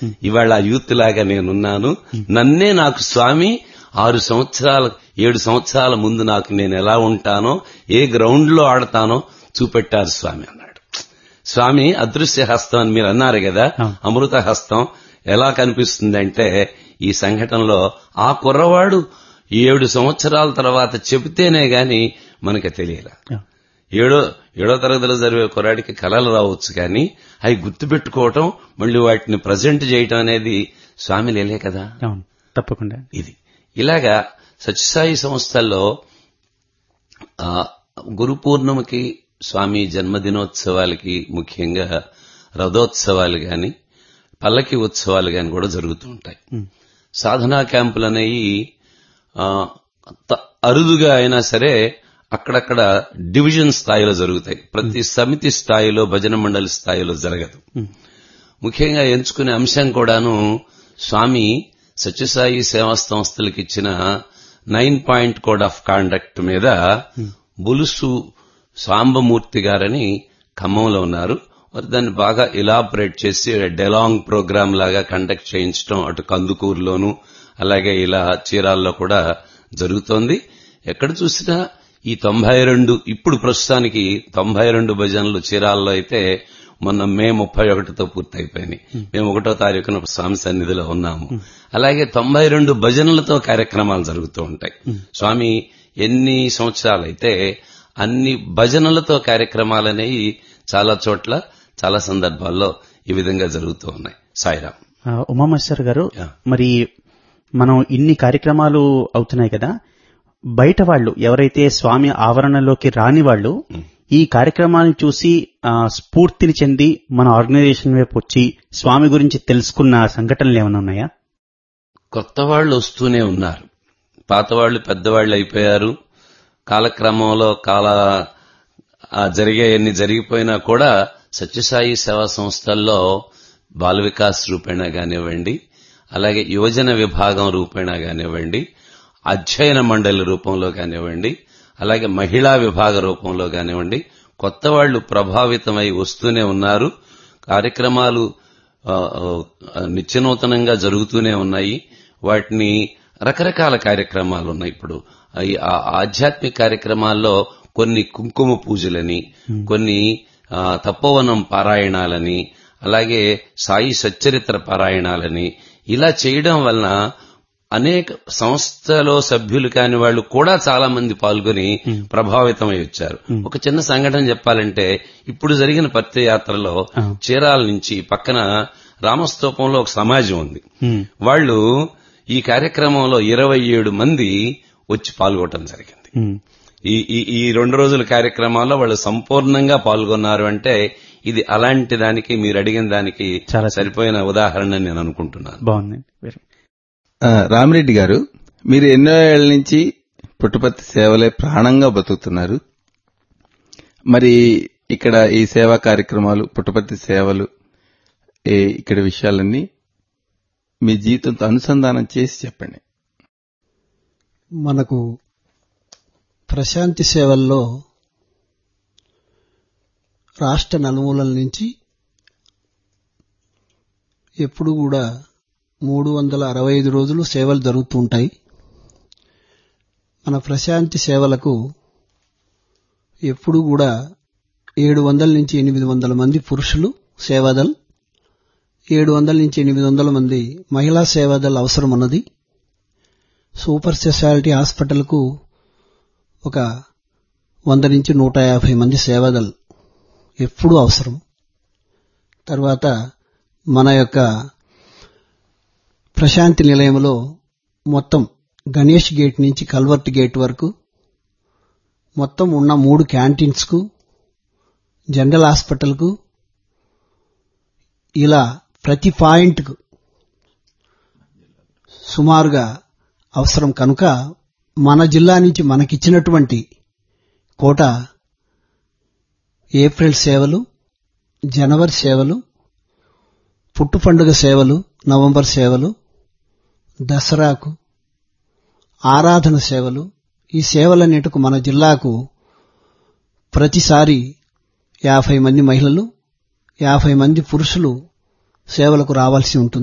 ఇవాళ ఆ యూత్ లాగా నేనున్నాను నన్నే నాకు స్వామి ఆరు సంవత్సరాల ఏడు సంవత్సరాల ముందు నాకు నేను ఎలా ఉంటానో ఏ గ్రౌండ్ లో ఆడతానో చూపెట్టారు స్వామి అన్నాడు స్వామి అదృశ్య హస్తం అని మీరు అన్నారు కదా అవును. అమృత హస్తం ఎలా కనిపిస్తుంది అంటే ఈ సంఘటనలో ఆ కుర్రవాడు ఏడు సంవత్సరాల తర్వాత చెబితేనే గాని మనకి తెలియలే ఏడో ఏడో తరగతిలో చదివే కుర్రాడికి కళలు రావచ్చు కానీ అవి గుర్తుపెట్టుకోవటం మళ్ళీ వాటిని ప్రజెంట్ చేయటం అనేది స్వామి లేలే కదా అవును తప్పకుండా ఇది ఇలాగా సత్యసాయి సంస్థల్లో ఆ, గురు పూర్ణిమకి స్వామి జన్మదినోత్సవాలకి ముఖ్యంగా రథోత్సవాలు గాని పల్లకి ఉత్సవాలు గాని కూడా జరుగుతూ ఉంటాయి ఉమ్. సాధనా క్యాంపులు అనేవి ఆ, త- అరుదుగా అయినా సరే అక్కడక్కడ డివిజన్ స్థాయిలో జరుగుతాయి ప్రతి సమితి స్థాయిలో భజన మండలి స్థాయిలో జరగదు ఉమ్. ముఖ్యంగా ఎంచుకునే అంశం కూడాను స్వామి సత్యసాయి సేవా సంస్థలకు ఇచ్చిన nine point code of conduct మీద బులుసు సాంబమూర్తి గారని ఖమ్మంలో ఉన్నారు వారు దాన్ని బాగా ఇలాబరేట్ చేసి డెలాంగ్ ప్రోగ్రామ్ లాగా కండక్ట్ చేయించడం అటు కందుకూరులోను అలాగే ఇలా చీరాల్లో కూడా జరుగుతోంది ఎక్కడ చూసినా ఈ తొంభై రెండు ఇప్పుడు ప్రస్తుతానికి తొంభై రెండు భజనలు చీరాల్లో అయితే మొన్న మే ముప్పై ఒకటితో పూర్తయిపోయినాయి మేము ఒకటో తారీఖున స్వామి సన్నిధిలో ఉన్నాము అలాగే తొంభై రెండు భజనలతో కార్యక్రమాలు జరుగుతూ ఉంటాయి స్వామి ఎన్ని సంవత్సరాలైతే అన్ని భజనలతో కార్యక్రమాలనేవి చాలా చోట్ల చాలా సందర్భాల్లో ఈ విధంగా జరుగుతూ ఉన్నాయి సాయిరాం ఆ, ఉమామేశ్వర్ గారు యా. మరి మనం ఇన్ని కార్యక్రమాలు అవుతున్నాయి కదా బయట వాళ్ళు ఎవరైతే స్వామి ఆవరణలోకి రాని వాళ్ళు ఈ కార్యక్రమాన్ని చూసి ఆ, స్ఫూర్తిని చెంది మన ఆర్గనైజేషన్ వైపు వచ్చి స్వామి గురించి తెలుసుకున్న సంఘటనలు ఏమైనా ఉన్నాయా కొత్త వాళ్ళు వస్తూనే ఉన్నారు పాత వాళ్ళు పెద్దవాళ్ళు అయిపోయారు కాలక్రమంలో కాల ఆ జరిగేయన్ని జరిగిపోయినా కూడా సత్యసాయి సేవా సంస్థల్లో బాల వికాస్ రూపేణా కానివ్వండి అలాగే యువజన విభాగం రూపేణా కానివ్వండి అధ్యయన మండలి రూపంలో కానివ్వండి అలాగే మహిళా విభాగ రూపంలో కానివ్వండి కొత్త వాళ్ళు ప్రభావితమై వస్తూనే ఉన్నారు కార్యక్రమాలు ఆ, ఆ, నిత్యనూతనంగా జరుగుతూనే ఉన్నాయి వాటిని రకరకాల కార్యక్రమాలు ఉన్నాయి ఇప్పుడు ఈ ఆ ఆధ్యాత్మిక కార్యక్రమాల్లో కొన్ని కుంకుమ పూజలని కొన్ని ఆ, తపోవనం పారాయణాలని అలాగే సాయి సచ్చరిత్ర పారాయణాలని ఇలా చేయడం వలన అనేక సంస్థలో సభ్యులు కాని వాళ్ళు కూడా చాలా మంది పాల్గొని ప్రభావితమై వచ్చారు ఒక చిన్న సంఘటన చెప్పాలంటే ఇప్పుడు జరిగిన పత్తి యాత్రలో ఆ. చీరాల నుంచి పక్కన రామస్తూపంలో ఒక సమాజం ఉంది ఉమ్, వాళ్ళు ఈ కార్యక్రమంలో ఇరవై ఏడు మంది వచ్చి పాల్గొనడం జరిగింది ఉమ్, ఈ ఈ ఈ రెండు రోజుల కార్యక్రమాల్లో వాళ్ళు సంపూర్ణంగా పాల్గొన్నారు అంటే ఇది అలాంటి దానికి మీరు అడిగిన దానికి చాలా సరిపోయిన ఉదాహరణ అని నేను అనుకుంటున్నాను బాగుంది వెరీ- ఆ, రామిరెడ్డి గారు మీరు ఎన్నో ఏళ్ల నుంచి పుట్టుపత్తి సేవలే ప్రాణంగా బతుకుతున్నారు మరి ఇక్కడ ఈ సేవా కార్యక్రమాలు పుట్టుపత్తి సేవలు ఈ ఇక్కడ విషయాలన్నీ మీ జీవితంతో అనుసంధానం చేసి చెప్పండి మనకు ప్రశాంతి సేవల్లో రాష్ట్ర నలుమూలల నుంచి ఎప్పుడు కూడా మూడు వందల అరవై ఐదు రోజులు సేవలు జరుగుతూ ఉంటాయి మన ప్రశాంతి సేవలకు ఎప్పుడు కూడా ఏడు వందల నుంచి ఎనిమిది వందల మంది పురుషులు సేవాదల్ ఏడు వందల నుంచి ఎనిమిది వందల మంది మహిళా సేవాదల్ అవసరం ఉన్నది సూపర్ స్పెషాలిటీ హాస్పిటల్కు ఒక వంద నుంచి నూట యాభై మంది సేవదల్ ఎప్పుడూ అవసరం తర్వాత మన యొక్క ప్రశాంతి నిలయంలో మొత్తం గణేష్ గేట్ నుంచి కల్వర్ట్ గేట్ వరకు మొత్తం ఉన్న మూడు క్యాంటీన్స్కు జనరల్ హాస్పిటల్కు ఇలా ప్రతి పాయింట్కు సుమారుగా అవసరం కనుక మన జిల్లా నుంచి మనకిచ్చినటువంటి కోట ఏప్రిల్ సేవలు జనవరి సేవలు పుట్టు పండుగ సేవలు నవంబర్ సేవలు దసరాకు ఆరాధన సేవలు ఈ సేవలన్నిటికు మన జిల్లాకు ప్రతిసారి యాభై మంది మహిళలు యాభై మంది పురుషులు సేవలకు రావాల్సి ఉంటుంది